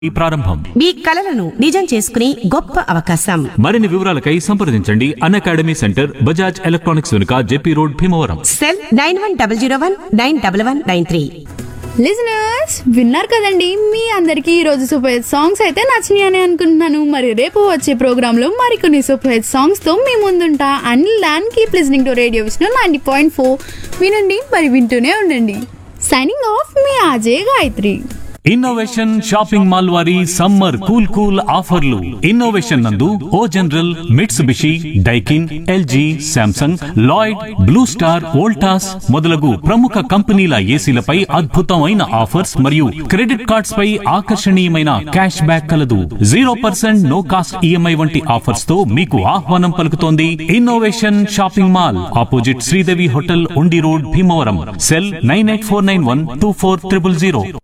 ఈ ప్రారంభం మీ కలలను నిజం చేసుకునే గొప్ప అవకాశం మరిన్ని వివరాలకై సంప్రదించండి అన్ అకాడమీ సెంటర్ బజాజ్ ఎలక్ట్రానిక్స్ వెనుక JP road Bhimavaram cell nine one double zero one nine double one nine three listeners విన్నారు కదండి మీ అందరికీ ఈ రోజు సూపర్ హిట్ సాంగ్స్ అయితే నచ్చినాయి అని అనుకుంటున్నాను మరి రేపు వచ్చే ప్రోగ్రామ్ లో మరికొన్ని సూపర్ హిట్ సాంగ్స్ తో మీ ముందుంటా అండ్ ల్యాన్ keep listening to radio Vishnu ninety point four వినండి మరి వింటూనే ఉండండి సైనింగ్ ఆఫ్ మీ Ajay Gayatri innovation shopping mall వారి సమ్మర్ కూల్ కూల్ ఆఫర్లు ఇన్నోవేషన్ నందు O General Mitsubishi Daikin LG Samsung Lloyd Blue Star Voltas మొదలగు ప్రముఖ కంపెనీల ఏసీలపై అద్భుతమైన ఆఫర్స్ మరియు క్రెడిట్ కార్డ్స్ పై ఆకర్షణీయమైన క్యాష్ బ్యాక్ కలదు zero percent no cost EMI వంటి ఆఫర్స్ తో మీకు ఆహ్వానం పలుకుతోంది innovation shopping mall opposite Sridevi hotel Undi road Bhimavaram cell nine eight four nine one two four triple zero